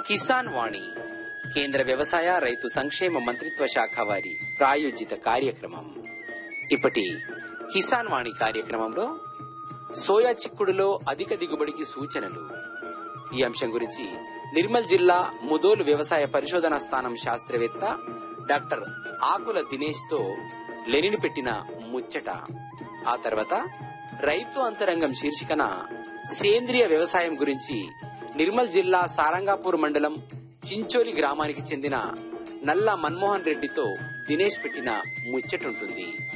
కిసాన్ వాణి కేంద్ర వ్యవసాయ రైతు సంక్షేమ మంత్రిత్వ శాఖ వారి ప్రాయోజిత కార్యక్రమం ఇప్పటి కిసాన్ వాణి కార్యక్రమంలో సోయా చిక్కుడులో అధిక దిగుబడికి సూచనలు ఈ అంశం గురించి నిర్మల్ జిల్లా ముదోలు వ్యవసాయ పరిశోధనా స్థానం శాస్త్రవేత్త డాక్టర్ ఆకుల దినేష్ తో లెనిని పెట్టిన ముచ్చట ఆ తర్వాత రైతు అంతరంగం శీర్షికన సేంద్రియ వ్యవసాయం గురించి నిర్మల్ జిల్లా సారంగాపూర్ మండలం చించోలి గ్రామానికి చెందిన నల్ల మన్మోహన్ రెడ్డితో దినేష్ పెట్టిన ముచ్చటుంటుంది